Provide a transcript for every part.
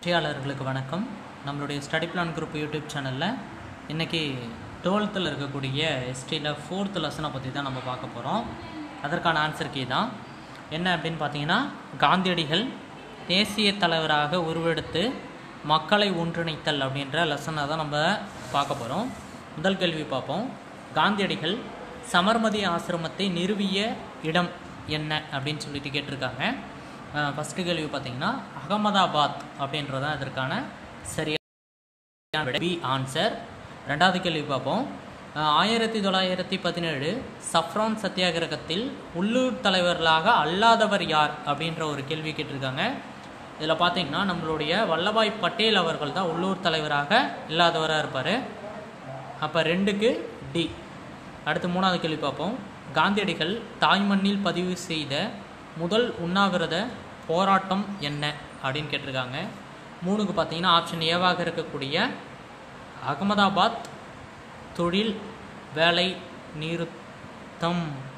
வெற்றியாளர்களுக்கு வணக்கம் நம்மளுடைய study plan group YouTube சேனலில் இன்றைக்கி டுவெல்த்தில் இருக்கக்கூடிய ஹிஸ்ட்ரியில் ஃபோர்த் லெசனை பற்றி தான் நம்ம பார்க்க போகிறோம் அதற்கான ஆன்சர் கீ தான் என்ன அப்படின்னு பார்த்தீங்கன்னா காந்தியடிகள் தேசிய தலைவராக உருவெடுத்து மக்களை ஒன்றிணைத்தல் அப்படின்ற லெசனை தான் நம்ம பார்க்க போகிறோம் முதல் கேள்வி பார்ப்போம் காந்தியடிகள் சமர்மதி ஆசிரமத்தை நிறுவிய இடம் என்ன அப்படின்னு சொல்லிட்டு கேட்டிருக்காங்க ஃபஸ்ட்டு கேள்வி பார்த்தீங்கன்னா அகமதாபாத் அப்படின்றது தான் இதற்கான சரியான விடை பி ஆன்சர் ரெண்டாவது கேள்வி பார்ப்போம் அஹ் ஆயிரத்தி தொள்ளாயிரத்தி பதினேழு சஃப்ரான் சத்தியாகிரகத்தில் உள்ளூர் தலைவர்களாக அல்லாதவர் யார் அப்படின்ற ஒரு கேள்வி கேட்டிருக்காங்க இதில் பார்த்தீங்கன்னா நம்மளுடைய வல்லபாய் பட்டேல் அவர்கள் தான் உள்ளூர் தலைவராக இல்லாதவராக இருப்பார் அப்போ ரெண்டுக்கு டி அடுத்து மூணாவது கேள்வி பார்ப்போம் காந்தியடிகள் தாய்மண்ணில் பதிவு செய்த முதல் உண்ணாவிரத போராட்டம் என்ன அப்படின்னு கேட்டிருக்காங்க மூணுக்கு பார்த்தீங்கன்னா ஆப்ஷன் ஏவாக இருக்கக்கூடிய அகமதாபாத் தொழில் வேலை நிறுத்தம்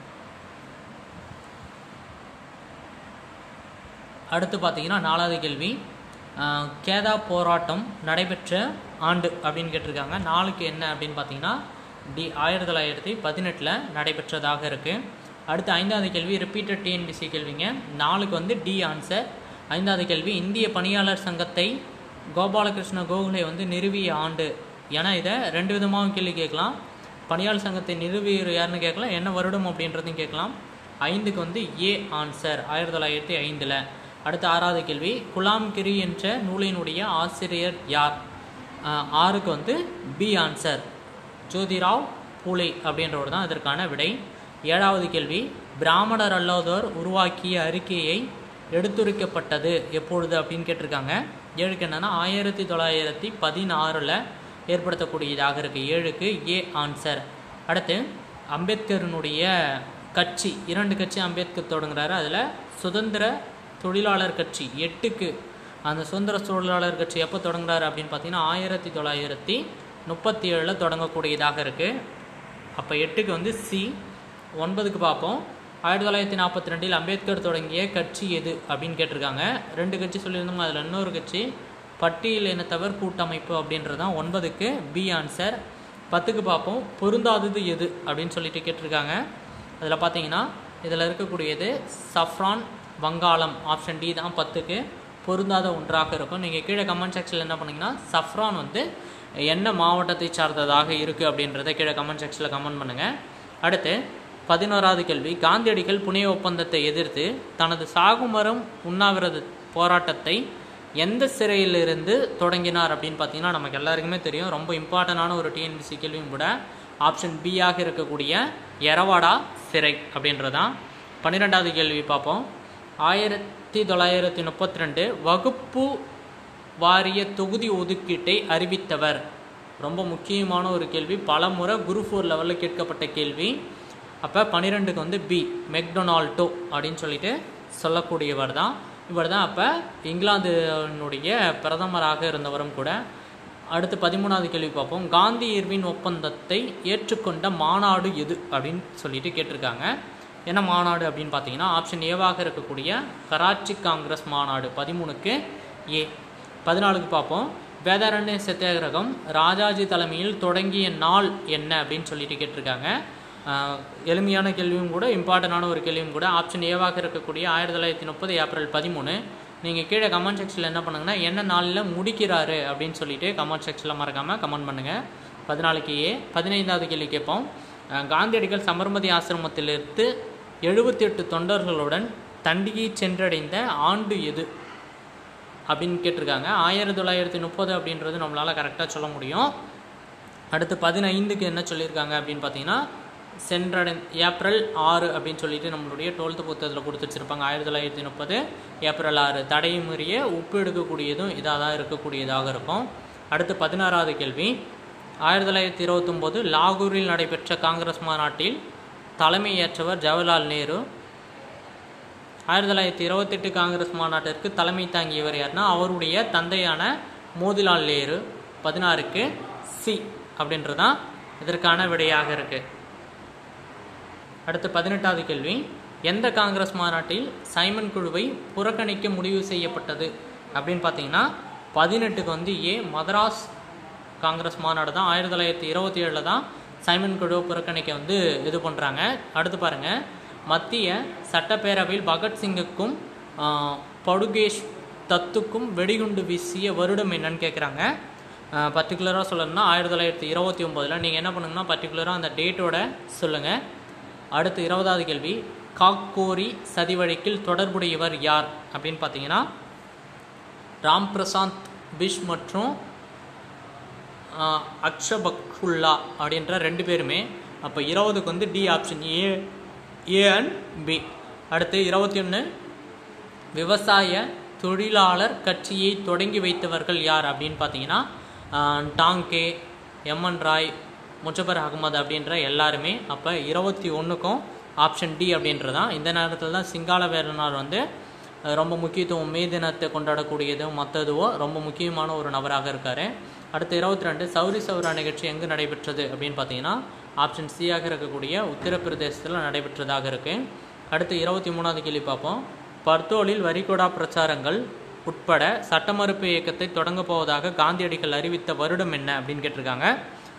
அடுத்து பார்த்தீங்கன்னா நாலாவது கேள்வி ஆஹ், கேதா போராட்டம் நடைபெற்ற ஆண்டு அப்படின்னு கேட்டிருக்காங்க நாளுக்கு என்ன அப்படின்னு பார்த்தீங்கன்னா டி ஆயிரத்தி தொள்ளாயிரத்தி பதினெட்டில் நடைபெற்றதாக இருக்குது அடுத்து ஐந்தாவது கேள்வி ரிப்பீட்டட் டிஎன்பிசி கேள்விங்க நாளுக்கு வந்து டி ஆன்சர் ஐந்தாவது கேள்வி இந்திய பணியாளர் சங்கத்தை கோபாலகிருஷ்ண கோகலே வந்து நிறுவிய ஆண்டு ஏன்னா இதை ரெண்டு விதமாகவும் கேள்வி கேட்கலாம் பணியாளர் சங்கத்தை நிறுவியவர் யாருன்னு கேட்கலாம் என்ன வருடம் அப்படின்றதையும் கேட்கலாம் ஐந்துக்கு வந்து ஏ ஆன்சர் ஆயிரத்தி தொள்ளாயிரத்தி ஐந்தில் அடுத்த ஆறாவது கேள்வி குலாம் கிரி என்ற நூலினுடைய ஆசிரியர் யார் ஆஹ் ஆறுக்கு வந்து பி ஆன்சர் ஜோதிராவ் பூலே அப்படின்றவர் தான் இதற்கான விடை ஏழாவது கேள்வி பிராமணர் அல்லாதோர் உருவாக்கிய அறிக்கையை எடுத்துரைக்கப்பட்டது எப்பொழுது அப்படின்னு கேட்டிருக்காங்க ஏழுக்கு என்னன்னா ஆயிரத்தி தொள்ளாயிரத்தி பதினாறில் ஏற்படுத்தக்கூடியதாக இருக்குது ஏழுக்கு ஏ ஆன்சர் அடுத்து அம்பேத்கரினுடைய கட்சி இரண்டு கட்சி அம்பேத்கர் தொடங்குறாரு அதில் சுதந்திர தொழிலாளர் கட்சி எட்டுக்கு அந்த சுதந்திர தொழிலாளர் கட்சி எப்போ தொடங்குறாரு அப்படின்னு பார்த்தீங்கன்னா ஆயிரத்தி தொள்ளாயிரத்தி முப்பத்தி ஏழில் தொடங்கக்கூடியதாக இருக்குது அப்போ எட்டுக்கு வந்து சி ஒன்பதுக்கு பார்ப்போம் ஆயிரத்தி தொள்ளாயிரத்தி நாற்பத்தி ரெண்டில் அம்பேத்கர் தொடங்கிய கட்சி எது அப்படின்னு கேட்டிருக்காங்க ரெண்டு கட்சி சொல்லியிருந்தோம் அதில் இன்னொரு கட்சி பட்டியல் இனத்தவர் கூட்டமைப்பு அப்படின்றது தான் ஒன்பதுக்கு பி ஆன்சர் பத்துக்கு பார்ப்போம் பொருந்தாதது எது அப்படின்னு சொல்லிட்டு கேட்டிருக்காங்க அதில் பார்த்தீங்கன்னா இதில் இருக்கக்கூடியது சஃப்ரான் வங்காளம் ஆப்ஷன் டி தான் பத்துக்கு பொருந்தாத ஒன்றாக இருக்கும் நீங்கள் கீழே கமெண்ட் செக்ஷனில் என்ன பண்ணீங்கன்னா சஃப்ரான் வந்து என்ன மாவட்டத்தை சார்ந்ததாக இருக்குது அப்படின்றத கீழே கமெண்ட் செக்ஷனில் கமெண்ட் பண்ணுங்கள் அடுத்து பதினோராவது கேள்வி காந்தியடிகள் புனிய ஒப்பந்தத்தை எதிர்த்து தனது சாகுமரம் உண்ணாவிரத போராட்டத்தை எந்த சிறையிலிருந்து தொடங்கினார் அப்படின்னு பார்த்தீங்கன்னா நமக்கு எல்லாருக்குமே தெரியும் ரொம்ப இம்பார்ட்டண்டான ஒரு டிஎன்பிசி கேள்வியும் கூட ஆப்ஷன் பியாக இருக்கக்கூடிய எரவாடா சிறை அப்படின்றதான் பன்னிரெண்டாவது கேள்வி பார்ப்போம் ஆயிரத்தி தொள்ளாயிரத்தி முப்பத்தி ரெண்டு வகுப்பு வாரிய தொகுதி ஒதுக்கீட்டை அறிவித்தவர் ரொம்ப முக்கியமான ஒரு கேள்வி பல முறை குரு ஃபோர் லெவலில் கேட்கப்பட்ட கேள்வி அப்போ பன்னிரெண்டுக்கு வந்து பி மெக்டொனால்டோ அப்படின்னு சொல்லிட்டு சொல்லக்கூடியவர் தான் இவர் தான் அப்போ இங்கிலாந்தினுடைய பிரதமராக இருந்தவரும் கூட அடுத்து பதிமூணாவது கேள்வி பார்ப்போம் காந்தி இர்வின் ஒப்பந்தத்தை ஏற்றுக்கொண்ட மாநாடு எது அப்படின்னு சொல்லிட்டு கேட்டிருக்காங்க என்ன மாநாடு அப்படின்னு பார்த்தீங்கன்னா ஆப்ஷன் ஏவாக இருக்கக்கூடிய கராச்சி காங்கிரஸ் மாநாடு பதிமூணுக்கு ஏ பதினாலுக்கு பார்ப்போம் வேதாரண்ய சத்தியாகிரகம் ராஜாஜி தலைமையில் தொடங்கிய நாள் என்ன அப்படின்னு சொல்லிட்டு கேட்டிருக்காங்க ஆஹ் எளிமையான கேள்வியும் கூட இம்பார்ட்டண்டான ஒரு கேள்வியும் கூட ஆப்ஷன் ஏவாக இருக்கக்கூடிய ஆயிரத்தி தொள்ளாயிரத்தி முப்பது ஏப்ரல் பதிமூணு நீங்கள் கீழே கமெண்ட் செக்ஷனில் என்ன பண்ணுங்கன்னா என்ன நாளில் முடிக்கிறாரு அப்படின்னு சொல்லிட்டு கமெண்ட் செக்ஷனில் மறக்காமல் கமெண்ட் பண்ணுங்கள் பதினாலுக்கு ஏ பதினைந்தாவது கேள்வி கேட்போம் அஹ் காந்தியடிகள் சபர்மதி ஆசிரமத்திலிருந்து எழுபத்தி எட்டு தொண்டர்களுடன் தண்டியை சென்றடைந்த ஆண்டு எது அப்படின்னு கேட்டிருக்காங்க ஆயிரத்தி தொள்ளாயிரத்தி முப்பது அப்படின்றது நம்மளால் கரெக்டாக சொல்ல முடியும் அடுத்து பதினைந்துக்கு என்ன சொல்லியிருக்காங்க அப்படின்னு பார்த்தீங்கன்னா சென்றடை ஏப்ரல் ஆறு அப்படின்னு சொல்லிட்டு நம்மளுடைய டுவெல்த்து புத்தகத்தில் கொடுத்து வச்சிருப்பாங்க ஆயிரத்தி தொள்ளாயிரத்தி முப்பது ஏப்ரல் ஆறு தடையை மீறிய உப்பு எடுக்கக்கூடியதும் இதாக தான் இருக்கக்கூடியதாக இருக்கும் அடுத்து பதினாறாவது கேள்வி ஆயிரத்தி தொள்ளாயிரத்தி இருபத்தொம்போது லாகூரில் நடைபெற்ற காங்கிரஸ் மாநாட்டில் தலைமையேற்றவர் ஜவஹர்லால் நேரு ஆயிரத்தி தொள்ளாயிரத்தி இருபத்தெட்டு காங்கிரஸ் மாநாட்டிற்கு தலைமை தாங்கியவர் யாருன்னா அவருடைய தந்தையான மோதிலால் நேரு பதினாறுக்கு சி அப்படின்றது தான் இதற்கான விடையாக இருக்கு அடுத்து பதினெட்டாவது கேள்வி எந்த காங்கிரஸ் மாநாட்டில் சைமன் குழுவை புறக்கணிக்க முடிவு செய்யப்பட்டது அப்படின்னு பார்த்தீங்கன்னா பதினெட்டுக்கு வந்து ஏ மதராஸ் காங்கிரஸ் மாநாடு தான் ஆயிரத்தி தொள்ளாயிரத்தி இருபத்தி ஏழில் தான் சைமன் குழு புறக்கணிக்க வந்து இது பண்ணுறாங்க அடுத்து பாருங்கள் மத்திய சட்டப்பேரவையில் பகத்சிங்குக்கும் ஆஹ், படுகேஷ் தத்துக்கும் வெடிகுண்டு வீசிய வருடம் என்னன்னு கேட்குறாங்க பர்டிகுலராக சொல்லணும்னா ஆயிரத்தி தொள்ளாயிரத்தி இருபத்தி ஒம்போதில் நீங்கள் என்ன பண்ணுங்கன்னா பர்டிகுலராக அந்த டேட்டோட சொல்லுங்கள் அடுத்து இருபதாவது கேள்வி காக்கோரி சதி வழக்கில் தொடர்புடையவர் யார் அப்படின்னு பார்த்தீங்கன்னா ராம் பிரசாந்த் பிஷ் மற்றும் ஆஹ், அக்ஷபக்குல்லா அப்படின்ற ரெண்டு பேருமே அப்போ இருபதுக்கு வந்து D option A A and B அடுத்து இருபத்தி ஒன்று விவசாய தொழிலாளர் கட்சியை தொடங்கி வைத்தவர்கள் யார் அப்படின்னு பார்த்தீங்கன்னா ஆஹ், டாங்கே எம்என் ராய் முஜபர் அகமது அப்படின்ற எல்லாருமே அப்போ இருபத்தி ஒன்றுக்கும் ஆப்ஷன் டி அப்படின்றதான் இந்த நேரத்தில் தான் சிங்கால வேலனார் வந்து அஹ், ரொம்ப முக்கியத்துவம் மே தினத்தை கொண்டாடக்கூடியதும் மற்றதுவோ ரொம்ப முக்கியமான ஒரு நபராக இருக்கார் அடுத்து இருபத்தி ரெண்டு சௌரி சௌரா நிகழ்ச்சி எங்கு நடைபெற்றது அப்படின்னு பார்த்தீங்கன்னா ஆப்ஷன் சியாக இருக்கக்கூடிய உத்தரப்பிரதேசத்தில் நடைபெற்றதாக இருக்குது அடுத்து இருபத்தி மூணாவது கேள்வி பார்ப்போம் பர்தோலில் வரிகொடா பிரச்சாரங்கள் உட்பட சட்ட மறுப்பு இயக்கத்தை தொடங்க போவதாக காந்தியடிகள் அறிவித்த வருடம் என்ன அப்படின்னு கேட்டிருக்காங்க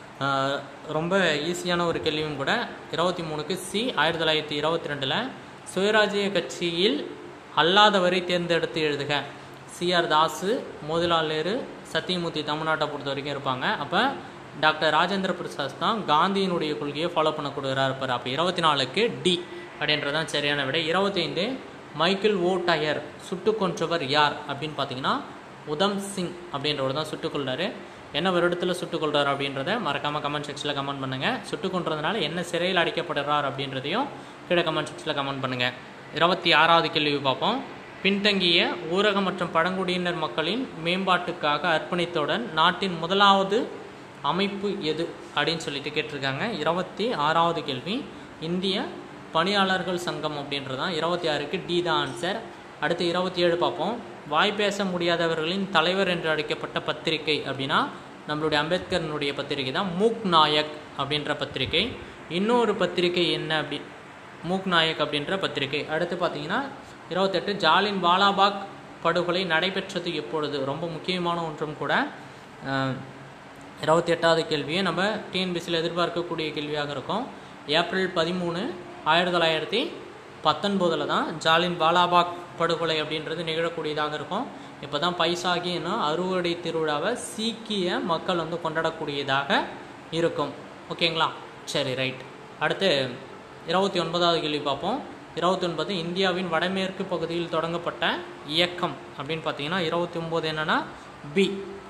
ஆஹ் ரொம்ப ஈஸியான ஒரு கேள்வியும் கூட இருபத்தி மூணுக்கு சி ஆயிரத்தி தொள்ளாயிரத்தி இருபத்தி ரெண்டில் சுயராஜ்ய கட்சியில் அல்லாதவரை தேர்ந்தெடுத்து எழுதுக சிஆர் தாஸு மோதிலால் நேரு சத்தியமூர்த்தி தமிழ்நாட்டை பொறுத்த வரைக்கும் இருப்பாங்க அப்போ டாக்டர் ராஜேந்திர பிரசாத் தான் காந்தியினுடைய கொள்கையை ஃபாலோ பண்ணக்கூடியவராக இருப்பார் அப்போ இருபத்தி நாலுக்கு டி அப்படின்றதான் சரியான விடை இருபத்தைந்து மைக்கேல் ஓ டயர் சுட்டு கொன்றவர் யார் அப்படின்னு பார்த்தீங்கன்னா உதம் சிங் அப்படின்றவர் தான் சுட்டுக் கொள்றாரு என்ன வருடத்தில் சுட்டுக் கொள்றாரு அப்படின்றத மறக்காமல் கமெண்ட் செக்ஷனில் கமெண்ட் பண்ணுங்கள் சுட்டுக் கொன்றதுனால என்ன சிறையில் அடைக்கப்படுறார் அப்படின்றதையும் கீழே கமெண்ட் செக்ஷனில் கமெண்ட் பண்ணுங்கள் இருபத்தி ஆறாவது கேள்வி பார்ப்போம் பின்தங்கிய ஊரக மற்றும் பழங்குடியினர் மக்களின் மேம்பாட்டுக்காக அர்ப்பணித்தவுடன் நாட்டின் முதலாவது அமைப்பு எது அப்படின்னு சொல்லிட்டு கேட்டிருக்காங்க இருபத்தி ஆறாவது கேள்வி இந்திய பணியாளர்கள் சங்கம் அப்படின்றதான் இருபத்தி ஆறுக்கு டி தான் ஆன்சர் அடுத்து இருபத்தி ஏழு பார்ப்போம் வாய் பேச முடியாதவர்களின் தலைவர் என்று அழைக்கப்பட்ட பத்திரிகை அப்படின்னா நம்மளுடைய அம்பேத்கரனுடைய பத்திரிகை தான் மூக் நாயக் அப்படின்ற பத்திரிகை இன்னொரு பத்திரிகை என்ன அப்படி மூக் நாயக் அப்படின்ற பத்திரிகை அடுத்து பார்த்தீங்கன்னா இருபத்தெட்டு ஜாலின் வாலாபாக் படுகொலை நடைபெற்றது எப்பொழுது ரொம்ப முக்கியமான ஒன்றும் கூட அஹ், இருபத்தி எட்டாவது கேள்வியை நம்ம டிஎன்பிசியில் எதிர்பார்க்கக்கூடிய கேள்வியாக இருக்கும் ஏப்ரல் பதிமூணு ஆயிரத்தி தொள்ளாயிரத்தி பத்தொன்பதில் தான் ஜாலின் வாலாபாக் படுகொலை அப்படின்றது நிகழக்கூடியதாக இருக்கும் இப்போ தான் பைசாகின்னு அறுவடை திருவிழாவை சீக்கிய மக்கள் வந்து கொண்டாடக்கூடியதாக இருக்கும் ஓகேங்களா சரி ரைட் அடுத்து இருபத்தி ஒன்பதாவது கேள்வி பார்ப்போம் இருபத்தி ஒன்பது இந்தியாவின் வடமேற்கு பகுதியில் தொடங்கப்பட்ட இயக்கம் அப்படின்னு பார்த்தீங்கன்னா இருபத்தி ஒம்பது என்னன்னா பி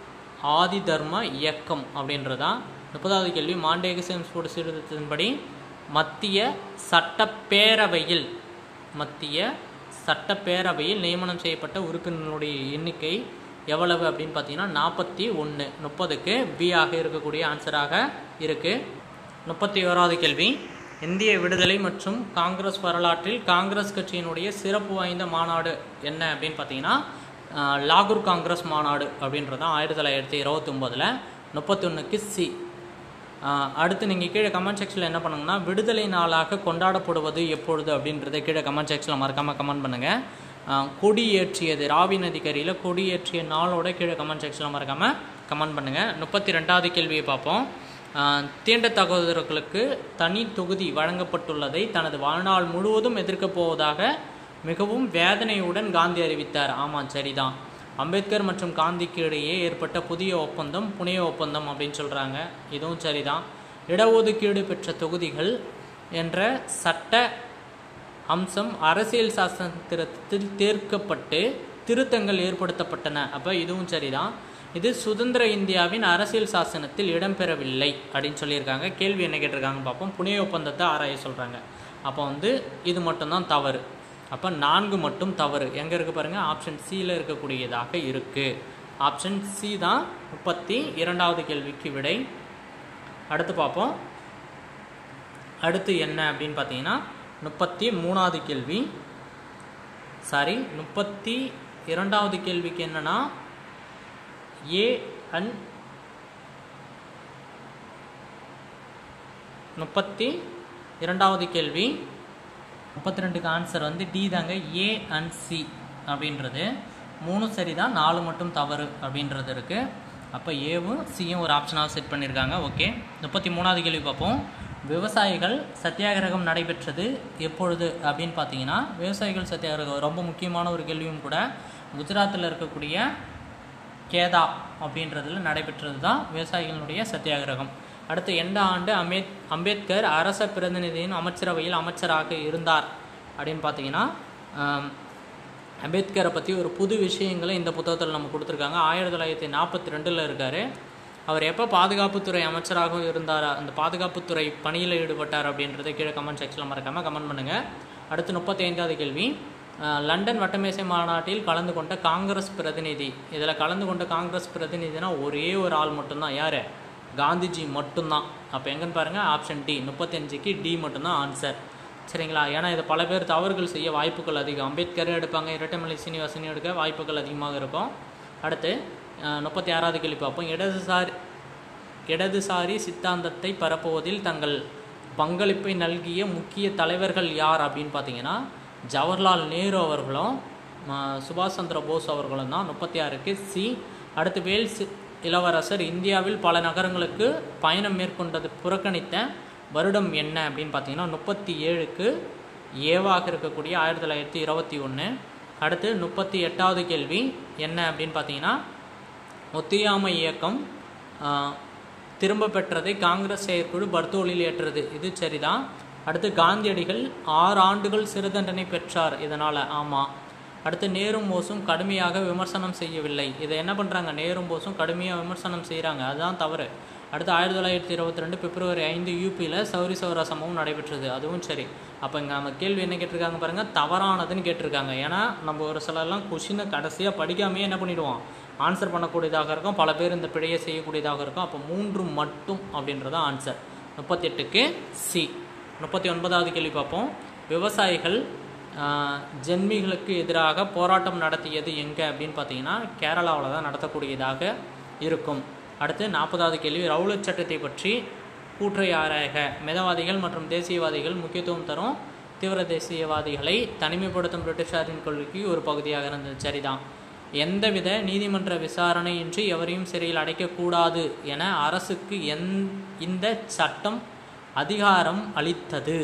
ஆதி தர்ம இயக்கம் அப்படின்றதா முப்பதாவது கேள்வி மாண்டேக சேம்ஸ்போர்ட் சீர்திருத்தத்தின்படி மத்திய சட்டப்பேரவையில் மத்திய சட்டப்பேரவையில் நியமனம் செய்யப்பட்ட உறுப்பினர்களுடைய எண்ணிக்கை எவ்வளவு அப்படின்னு பார்த்தீங்கன்னா நாற்பத்தி ஒன்று முப்பதுக்கு பி ஆக இருக்கக்கூடிய ஆன்சராக இருக்குது முப்பத்தி ஓராவது கேள்வி இந்திய விடுதலை மற்றும் காங்கிரஸ் வரலாற்றில் காங்கிரஸ் கட்சியினுடைய சிறப்பு வாய்ந்த மாநாடு என்ன அப்படின்னு பார்த்தீங்கன்னா ஆஹ், லாகூர் காங்கிரஸ் மாநாடு அப்படின்றது தான் ஆயிரத்தி தொள்ளாயிரத்தி இருபத்தொம்போதில் முப்பத்தொன்றுக்கு சி அடுத்து நீங்கள் கீழே கமெண்ட் செக்ஷனில் என்ன பண்ணுங்கன்னா விடுதலை நாளாக கொண்டாடப்படுவது எப்பொழுது அப்படின்றத கீழே கமெண்ட் செக்ஷனில் மறக்காமல் கமெண்ட் பண்ணுங்கள் கொடி ஏற்றியது ராவி நதிக்கரையில் கொடி ஏற்றிய நாளோட கீழே கமெண்ட் செக்ஷனில் மறக்காமல் கமெண்ட் பண்ணுங்கள் முப்பத்தி ரெண்டாவது கேள்வியை பார்ப்போம் ஆஹ் தீண்டத்தகாதவர்களுக்கு தனி தொகுதி வழங்கப்பட்டுள்ளதை தனது வாழ்நாள் முழுவதும் எதிர்க்கப் போவதாக மிகவும் வேதனையுடன் காந்தி அறிவித்தார் ஆமாம் சரிதான் அம்பேத்கர் மற்றும் காந்திக்கு இடையே ஏற்பட்ட புதிய ஒப்பந்தம் புனைய ஒப்பந்தம் அப்படின்னு சொல்கிறாங்க இதுவும் சரிதான் இடஒதுக்கீடு பெற்ற தொகுதிகள் என்ற சட்ட அம்சம் அரசியல் சாசனத்தில் தேர்க்கப்பட்டு திருத்தங்கள் ஏற்படுத்தப்பட்டன அப்போ இதுவும் சரிதான் இது சுதந்திர இந்தியாவின் அரசியல் சாசனத்தில் இடம்பெறவில்லை அப்படின்னு சொல்லியிருக்காங்க கேள்வி என்ன கேட்டிருக்காங்கன்னு பார்ப்போம் புனைய ஒப்பந்தத்தை ஆராய சொல்கிறாங்க அப்போ வந்து இது மட்டும்தான் தவறு அப்போ நான்கு மட்டும் தவறு எங்கே இருக்கு பாருங்கள் ஆப்ஷன் சியில் இருக்கக்கூடியதாக இருக்குது ஆப்ஷன் சி தான் முப்பத்தி இரண்டாவது கேள்விக்கு விடை அடுத்து பார்ப்போம் அடுத்து என்ன அப்படின்னு பார்த்தீங்கன்னா முப்பத்தி மூணாவது கேள்வி சாரி முப்பத்தி இரண்டாவது கேள்விக்கு என்னன்னா ஏ அண்ட் முப்பத்தி இரண்டாவது கேள்வி முப்பத்தி ரெண்டுக்கு ஆன்சர் வந்து டி தாங்க ஏ அண்ட் சி அப்படின்றது மூணு சரிதான் நாலு மட்டும் தவறு அப்படின்றது இருக்குது அப்போ ஏவும் சியும் ஒரு ஆப்ஷனாக செட் பண்ணியிருக்காங்க ஓகே முப்பத்தி மூணாவது கேள்வி பார்ப்போம் விவசாயிகள் சத்தியாகிரகம் நடைபெற்றது எப்பொழுது அப்படின்னு பார்த்தீங்கன்னா விவசாயிகள் சத்தியாகிரகம் ரொம்ப முக்கியமான ஒரு கேள்வியும் கூட குஜராத்தில் இருக்கக்கூடிய கேதா அப்படின்றதுல நடைபெற்றது தான் விவசாயிகளுடைய சத்தியாகிரகம் அடுத்து எந்த ஆண்டு அம்பேத் அம்பேத்கர் அரச பிரதிநிதியின் அமைச்சரவையில் அமைச்சராக இருந்தார் அப்படின்னு பார்த்தீங்கன்னா ஆம், அம்பேத்கரை பற்றி ஒரு புது விஷயங்களை இந்த புத்தகத்தில் நம்ம கொடுத்துருக்காங்க ஆயிரத்தி தொள்ளாயிரத்தி நாற்பத்தி ரெண்டில் இருக்கார் அவர் எப்போ பாதுகாப்புத்துறை அமைச்சராக இருந்தார் அந்த பாதுகாப்புத்துறை பணியில் ஈடுபட்டார் அப்படின்றத கீழே கமெண்ட் செக்ஷனில் மறக்காமல் கமெண்ட் பண்ணுங்கள் அடுத்து முப்பத்தி ஐந்தாவது கேள்வி அஹ், லண்டன் வட்டமேசை மாநாட்டில் கலந்து கொண்ட காங்கிரஸ் பிரதிநிதி இதில் கலந்து கொண்ட காங்கிரஸ் பிரதிநிதினா ஒரே ஒரு ஆள் மட்டும்தான் யார் காந்திஜி மட்டும்தான் அப்போ எங்கன்னு பாருங்கள் ஆப்ஷன் டி முப்பத்தஞ்சுக்கு டி மட்டும்தான் ஆன்சர் சரிங்களா ஏன்னா இது பல பேர் தவறுகள் செய்ய வாய்ப்புகள் அதிகம் அம்பேத்கர் எடுப்பாங்க இரட்டைமலை சீனிவாசன் எடுக்க வாய்ப்புகள் அதிகமாக இருக்கும் அடுத்து அஹ், முப்பத்தி ஆறாவது கேள்வி பார்ப்போம் இடதுசாரி இடதுசாரி சித்தாந்தத்தை பரப்புவதில் தங்கள் பங்களிப்பை நல்கிய முக்கிய தலைவர்கள் யார் அப்படின்னு பார்த்தீங்கன்னா ஜவஹர்லால் நேரு அவர்களும் ம- சுபாஷ் சந்திர போஸ் அவர்களும் தான் முப்பத்தி ஆறுக்கு சி அடுத்து வேல்ஸ் இளவரசர் இந்தியாவில் பல நகரங்களுக்கு பயணம் மேற்கொண்டது புறக்கணித்த வருடம் என்ன அப்படின்னு பார்த்தீங்கன்னா முப்பத்தி ஏழுக்கு ஏவாக இருக்கக்கூடிய ஆயிரத்தி தொள்ளாயிரத்தி இருபத்தி ஒன்று அடுத்து முப்பத்தி எட்டாவது கேள்வி என்ன அப்படின்னு பார்த்தீங்கன்னா ஒத்தியாமை இயக்கம் ஆ, திரும்ப பெற்றதை காங்கிரஸ் செயற்குழு பர்தோலில் ஏற்றது இது சரிதான் அடுத்து காந்தியடிகள் ஆறு ஆண்டுகள் சிறை தண்டனை பெற்றார் இதனால் ஆமாம் அடுத்து நேரும் போஸும் கடுமையாக விமர்சனம் செய்யவில்லை இதை என்ன பண்ணுறாங்க நேரும் போஸும் கடுமையாக விமர்சனம் செய்கிறாங்க அதுதான் தவறு அடுத்து ஆயிரத்தி தொள்ளாயிரத்தி இருபத்தி ரெண்டு பிப்ரவரி ஐந்து யூபியில் சௌரி சௌரா சம்பவம் நடைபெற்றது அதுவும் சரி அப்போ இங்கே நம்ம கேள்வி என்ன கேட்டிருக்காங்க பாருங்கள் தவறானதுன்னு கேட்டிருக்காங்க ஏன்னா நம்ம ஒரு சிலர்லாம் கொஷினை கடைசியாக படிக்காமையே என்ன பண்ணிடுவோம் ஆன்சர் பண்ணக்கூடியதாக இருக்கும் பல பேர் இந்த பிழையை செய்யக்கூடியதாக இருக்கும் அப்போ மூன்று மட்டும் அப்படின்றது ஆன்சர் முப்பத்தெட்டுக்கு சி முப்பத்தி ஒன்பதாவது கேள்வி பார்ப்போம் விவசாயிகள் ஆஹ், ஜென்மிகளுக்கு எதிராக போராட்டம் நடத்தியது எங்கே அப்படின்னு பார்த்தீங்கன்னா கேரளாவில் தான் நடத்தக்கூடியதாக இருக்கும் அடுத்து நாற்பதாவது கேள்வி ரவுலட் சட்டத்தை பற்றி கூற்றை ஆராய்க மிதவாதிகள் மற்றும் தேசியவாதிகள் முக்கியத்துவம் தரும் தீவிர தேசியவாதிகளை தனிமைப்படுத்தும் பிரிட்டிஷாரின் கொள்கைக்கு ஒரு பகுதியாக இருந்தது சரிதான் எந்தவித நீதிமன்ற விசாரணையின்றி எவரையும் சிறையில் அடைக்கக்கூடாது என அரசுக்கு எந் இந்த சட்டம் அதிகாரம் அளித்தது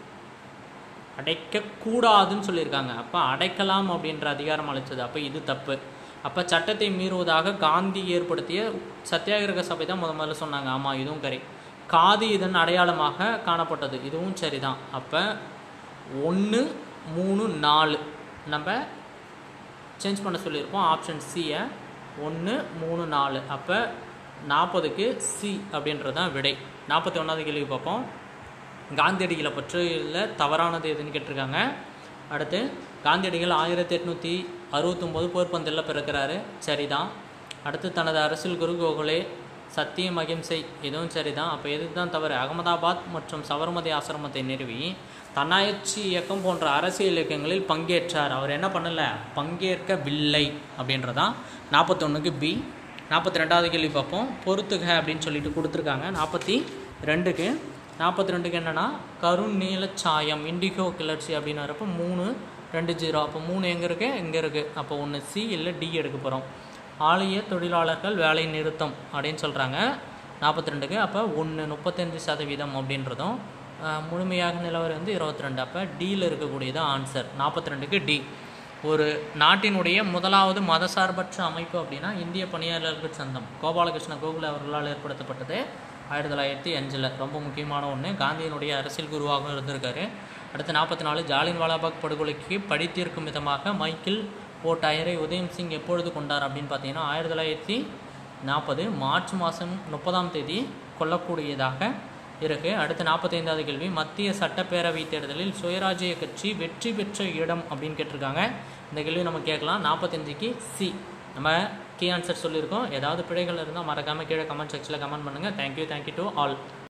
அடைக்கக்கூடாதுன்னு சொல்லியிருக்காங்க அப்போ அடைக்கலாம் அப்படின்ற அதிகாரம் அளித்தது அப்போ இது தப்பு அப்போ சட்டத்தை மீறுவதாக காந்தி ஏற்படுத்திய சத்தியாகிரக சபை தான் முத முதல்ல சொன்னாங்க ஆமாம் இதுவும் கரை காதி இதன் அடையாளமாக காணப்பட்டது இதுவும் சரிதான் அப்போ ஒன்று மூணு நாலு நம்ம சேஞ்ச் பண்ண சொல்லியிருப்போம் ஆப்ஷன் சியை ஒன்று மூணு நாலு அப்போ நாற்பதுக்கு சி அப்படின்றது தான் விடை நாற்பத்தி ஒன்றாவது கேள்வி பார்ப்போம் காந்தியடிகளை பற்றியுள்ள தவறானது எதுன்னு கேட்டிருக்காங்க அடுத்து காந்தியடிகள் ஆயிரத்தி எட்நூற்றி அறுபத்தொம்போது போர்ப்பந்தில் பிறக்கிறாரு சரிதான் அடுத்து தனது அரசியல் குரு கோகலே சத்தியம் அகிம்சை இதுவும் சரிதான் அப்போ எதுக்கு தான் தவறு அகமதாபாத் மற்றும் சபர்மதி ஆசிரமத்தை நிறுவி தன்னாட்சி இயக்கம் போன்ற அரசியல் இயக்கங்களில் பங்கேற்றார் அவர் என்ன பண்ணல பங்கேற்கவில்லை அப்படின்றதான் நாற்பத்தொன்றுக்கு பி நாற்பத்தி ரெண்டாவது கேள்வி பார்ப்போம் பொறுத்துக அப்படின்னு சொல்லிட்டு கொடுத்துருக்காங்க நாற்பத்தி ரெண்டுக்கு நாற்பத்தி ரெண்டுக்கு என்னென்னா கருண் நீல சாயம் இண்டிகோ கிளர்ச்சி அப்படின்னு வரப்போ மூணு ரெண்டு ஜீரோ அப்போ மூணு எங்கே இருக்குது இங்கே இருக்குது அப்போ ஒன்று சி இல்லை டி எடுக்க போகிறோம் ஆலய தொழிலாளர்கள் வேலை நிறுத்தம் அப்படின்னு சொல்கிறாங்க நாற்பத்தி ரெண்டுக்கு அப்போ ஒன்று முப்பத்தஞ்சு சதவீதம் அப்படின்றதும் ஆஹ், முழுமையாக நிலவரம் வந்து இருபத்தி ரெண்டு அப்போ டியில் இருக்கக்கூடியது ஆன்சர் நாற்பத்தி ரெண்டுக்கு டி ஒரு நாட்டினுடைய முதலாவது மதசார்பற்ற அமைப்பு அப்படின்னா இந்திய பணியாளர்கள் சங்கம் கோபாலகிருஷ்ண கோகுல அவர்களால் ஏற்படுத்தப்பட்டது ஆயிரத்தி தொள்ளாயிரத்தி அஞ்சில் ரொம்ப முக்கியமான ஒன்று காந்தியினுடைய அரசியல் குருவாகவும் இருந்திருக்காரு அடுத்து நாற்பத்தி நாலு ஜாலின் வாலாபாக் படுகொலைக்கு படித்தீர்க்கும் விதமாக மைக்கேல் ஓ டயரை உதயம் சிங் எப்பொழுது கொண்டார் அப்படின்னு பார்த்தீங்கன்னா ஆயிரத்தி தொள்ளாயிரத்தி நாற்பது மார்ச் மாதம் முப்பதாம் தேதி கொல்லக்கூடியதாக இருக்குது அடுத்து நாற்பத்தைந்தாவது கேள்வி மத்திய சட்டப்பேரவை தேர்தலில் சுயராஜ்ய கட்சி வெற்றி பெற்ற இடம் அப்படின்னு கேட்டிருக்காங்க இந்த கேள்வி நம்ம கேட்கலாம் நாற்பத்தஞ்சுக்கு சி நம்ம கீ ஆன்சர் சொல்லியிருக்கோம் ஏதாவது பிழைகள் இருந்தால் மறக்காமல் கீழே கமெண்ட் செக்ஷனில் கமெண்ட் பண்ணுங்கள் தேங்க்யூ தேங்க்யூ டு ஆல்